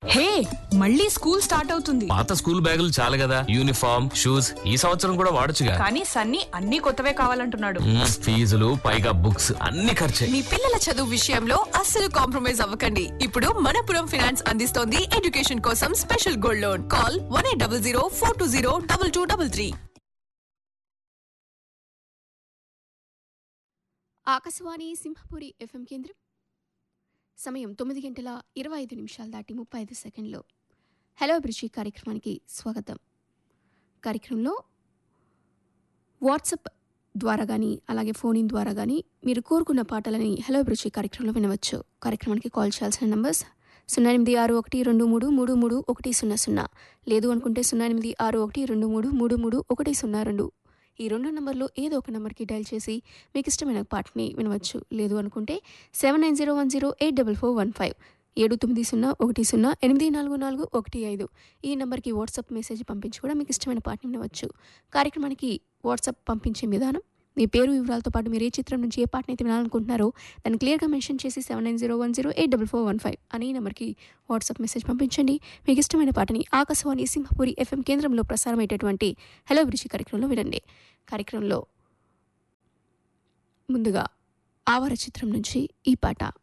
హే మళ్ళీ school start అవుతుంది పాత స్కూల్ బ్యాగులు చాలు కదా యూనిఫామ్ షూస్ ఈ సంవత్సరం కూడా వాడొచ్చుగా కానీ సన్నీ అన్ని కొత్తవే కావాలంటున్నాడు మ్మ్, ఫీజులు పైగా బుక్స్ అన్ని ఖర్చే మీ పిల్లల చదువు విషయంలో అస్సలు కాంప్రమైజ్ అవ్వకండి ఇప్పుడు మనపురం ఫైనాన్స్ అందిస్తోంది ఎడ్యుకేషన్ కోసం special gold loan call one eight double zero four two zero double two double three Akashvani Simhapuri FM కేంద్రం సమయం తొమ్మిది గంటల ఇరవై ఐదు నిమిషాలు దాటి ముప్పై ఐదు సెకండ్లో హలో అభిరుచి కార్యక్రమానికి స్వాగతం కార్యక్రమంలో వాట్సప్ ద్వారా కానీ అలాగే ఫోన్ ఇన్ ద్వారా కానీ మీరు కోరుకున్న పాటలని హలో అభిరుచి కార్యక్రమంలో వినవచ్చు కార్యక్రమానికి కాల్ చేయాల్సిన నంబర్స్ సున్నా ఎనిమిది ఆరు ఒకటి రెండు మూడు మూడు మూడు ఒకటి సున్నా సున్నా లేదు అనుకుంటే సున్నా ఎనిమిది ఆరు ఒకటి రెండు మూడు మూడు మూడు ఒకటి సున్నా రెండు ఈ రెండు నంబర్లో ఏదో ఒక నెంబర్కి డయల్ చేసి మీకు ఇష్టమైన పాటని వినవచ్చు లేదు అనుకుంటే seven nine zero one zero eight double four one five ఏడు తొమ్మిది సున్నా ఒకటి సున్నా ఎనిమిది నాలుగు నాలుగు ఒకటి ఐదు ఈ నెంబర్కి వాట్సాప్ మెసేజ్ పంపించి కూడా మీకు ఇష్టమైన పాటని వినవచ్చు కార్యక్రమానికి వాట్సాప్ పంపించే విధానం మీ పేరు వివరాలతో పాటు మీరు ఏ చిత్రం నుంచి ఏ పాటని అయితే వినాలనుకుంటున్నారో దాన్ని క్లియర్గా మెన్షన్ చేసి seven nine zero one zero eight double four one five అనే నెంబర్కి వాట్సాప్ మెసేజ్ పంపించండి మీకు ఇష్టమైన పాటని ఆకాశవాణి సింహపురి ఎఫ్ఎం కేంద్రంలో ప్రసారమయ్యేటటువంటి హలో అభిరుచి కార్యక్రమంలో వినండి కార్యక్రమంలో ముందుగా ఆవార చిత్రం నుంచి ఈ పాట